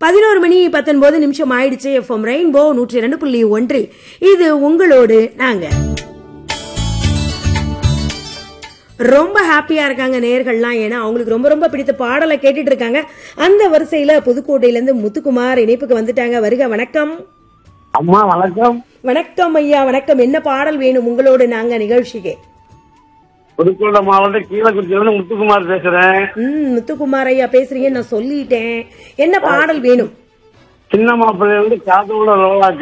பதினோரு மணி பத்தொன்பது நிமிஷம் ஆயிடுச்சு எஃப்எம் ரெயின்போ நூற்றி இரண்டு புள்ளி ஒன்றில் இது உங்களோடு நாங்க ரொம்ப ஹாப்பியா இருக்காங்க நேர்கள்லாம் ஏன்னா அவங்களுக்கு ரொம்ப ரொம்ப பிடித்த பாடலை கேட்டுட்டு இருக்காங்க அந்த வரிசையில புதுக்கோட்டையில இருந்து முத்துக்குமார் இணைப்புக்கு வந்துட்டாங்க வருக வணக்கம் அம்மா வணக்கம் வணக்கம் ஐயா வணக்கம் என்ன பாடல் வேணும் உங்களோடு நாங்க நிகழ்ச்சிக்கு புதுக்கோட்டை மாவட்டம் கீழக்குறிச்சியிலிருந்து முத்துக்குமார் பேசுறேன் ம் முத்துக்குமார் ஐயா பேசுறீங்க நான் சொல்லிட்டேன் என்ன பாடல் வேணும் சின்ன மாப்பிள்ளை வந்து காதோட ரோலாக்கு